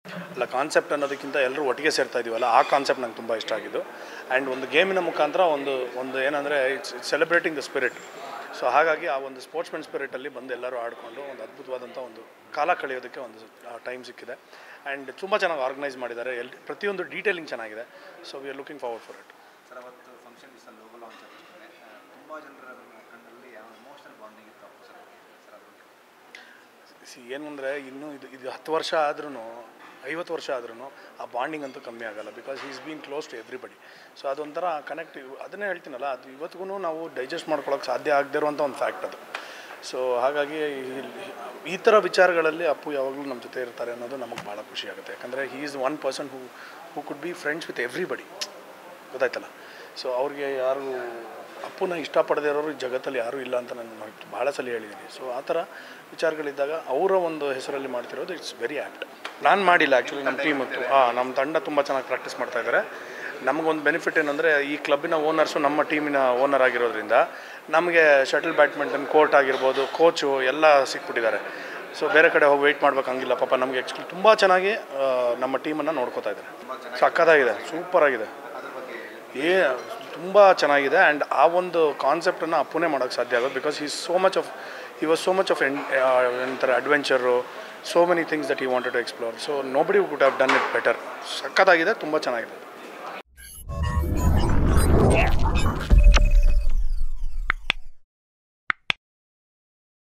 ಅಲ್ಲ ಕಾನ್ಸೆಪ್ಟ್ ಅನ್ನೋದಕ್ಕಿಂತ ಎಲ್ಲರೂ ಒಟ್ಟಿಗೆ ಸೇರ್ತಾ ಇದೀವಲ್ಲ ಆ ಕಾನ್ಸೆಪ್ಟ್ ನಂಗೆ ತುಂಬ ಇಷ್ಟ ಆಗಿದ್ದು ಆ್ಯಂಡ್ ಒಂದು ಗೇಮಿನ ಮುಖಾಂತರ ಒಂದು ಒಂದು ಏನಂದರೆ it's celebrating the spirit so ಹಾಗಾಗಿ ಆ ಒಂದು ಸ್ಪೋರ್ಟ್ಸ್ಮನ್ ಸ್ಪಿರಿಟಲ್ಲಿ ಬಂದು ಎಲ್ಲರೂ ಆಡಿಕೊಂಡು ಒಂದು ಅದ್ಭುತವಾದಂಥ ಒಂದು ಕಾಲ ಕಳೆಯೋದಕ್ಕೆ ಒಂದು ಟೈಮ್ ಸಿಕ್ಕಿದೆ ಆ್ಯಂಡ್ ತುಂಬ ಚೆನ್ನಾಗಿ ಆರ್ಗನೈಸ್ ಮಾಡಿದ್ದಾರೆ ಎಲ್ ಪ್ರತಿಯೊಂದು ಡೀಟೇಲಿಂಗ್ ಚೆನ್ನಾಗಿದೆ so we are looking forward for it sir ಅವತ್ತು ಫಂಕ್ಷನ್ ದಿವಸ ಲೋಗೋ ಲಾಂಚ್ ಆಗ್ತದೆ ತುಂಬ ಜನರ ಕಣ್ಣಲ್ಲಿ ಯಾವ ಎಮೋಷನಲ್ ಬಾಂಡಿಂಗ್ ಇತ್ತು ಅಪ್ಪು ಸರ್ ಸರ್ ಅದ್ರ ಬಗ್ಗೆ ಸಿ ಏನು ಅಂದರೆ ಇನ್ನೂ ಇದು ಇದು ಹತ್ತು ವರ್ಷ ಆದ್ರೂ ಐವತ್ತು ವರ್ಷ ಆದ್ರೂ ಆ ಬಾಂಡಿಂಗ್ ಅಂತೂ ಕಮ್ಮಿ ಆಗಲ್ಲ because is been close to everybody so ಅದೊಂಥರ ಕನೆಕ್ಟ್ ಅದನ್ನೇ ಹೇಳ್ತೀನಲ್ಲ ಅದು ಇವತ್ತಿಗೂ ನಾವು ಡೈಜೆಸ್ಟ್ ಮಾಡ್ಕೊಳ್ಳೋಕೆ ಸಾಧ್ಯ ಆಗದೇ ಇರುವಂಥ ಒಂದು ಫ್ಯಾಕ್ಟ್ ಅದು ಸೊ ಹಾಗಾಗಿ ಈ- ಈ ಥರ ವಿಚಾರಗಳಲ್ಲಿ ಅಪ್ಪು ಯಾವಾಗಲೂ ನಮ್ಮ ಜೊತೆ ಇರ್ತಾರೆ ಅನ್ನೋದು ನಮಗೆ ಭಾಳ ಖುಷಿ ಆಗುತ್ತೆ ಯಾಕಂದರೆ he is one person who who could be friends with everybody ಗೊತ್ತಾಯ್ತಲ್ಲ ಸೊ ಅವ್ರಿಗೆ ಯಾರು ಅಪ್ಪನ ಇಷ್ಟಪಡದೇ ಇರೋರು ಈ ಜಗತ್ತಲ್ಲಿ ಯಾರೂ ಇಲ್ಲ ಅಂತ ನಾನು ಭಾಳ ಸಲ ಹೇಳಿದ್ದೀನಿ ಸೊ ಆ ಥರ ವಿಚಾರಗಳಿದ್ದಾಗ ಅವರ ಒಂದು ಹೆಸರಲ್ಲಿ ಮಾಡ್ತಿರೋದು ಇಟ್ಸ್ ವೆರಿ ಆ್ಯಕ್ಟ್ ನಾನು ಮಾಡಿಲ್ಲ ಆ್ಯಕ್ಚುಲಿ ನಮ್ಮ ಟೀಮ್ ಹಾಂ ನಮ್ಮ ತಂಡ ತುಂಬ ಚೆನ್ನಾಗಿ ಪ್ರಾಕ್ಟೀಸ್ ಮಾಡ್ತಾ ಇದ್ದಾರೆ ನಮಗೊಂದು ಬೆನಿಫಿಟ್ ಏನಂದರೆ ಈ ಕ್ಲಬ್ಬಿನ ಓನರ್ಸು ನಮ್ಮ ಟೀಮಿನ ಓನರ್ ಆಗಿರೋದ್ರಿಂದ ನಮಗೆ ಶಟಲ್ ಬ್ಯಾಡ್ಮಿಂಟನ್ ಕೋರ್ಟ್ ಆಗಿರ್ಬೋದು ಕೋಚು ಎಲ್ಲ ಸಿಕ್ಬಿಟ್ಟಿದ್ದಾರೆ ಸೊ ಬೇರೆ ಕಡೆ ಹೋಗಿ ವೆಯ್ಟ್ ಮಾಡ್ಬೇಕಂಗಿಲ್ಲ ಪಾಪ ನಮಗೆ ಆ್ಯಕ್ಚುಲಿ ತುಂಬ ಚೆನ್ನಾಗಿ ಆ, ನಮ್ಮ ಟೀಮನ್ನು ನೋಡ್ಕೋತಾ ಇದ್ದಾರೆ ಸಕ್ಕತ್ತಾಗಿದೆ ಸೂಪರ್ ಆಗಿದೆ ಅದ್ರ ಬಗ್ಗೆ ಏ ತುಂಬ ಚೆನ್ನಾಗಿದೆ ಆ್ಯಂಡ್ ಆ ಒಂದು ಕಾನ್ಸೆಪ್ಟನ್ನು ಅಪ್ಪನೇ ಮಾಡೋಕ್ಕೆ ಸಾಧ್ಯ ಆಗೋದು because he so much of he was so much of ಎನ್ ಏನಂತಾರೆ adventure so many things that he wanted to explore so nobody would have done it better ಸಕ್ಕತ್ತಾಗಿದೆ ತುಂಬ ಚೆನ್ನಾಗಿದೆ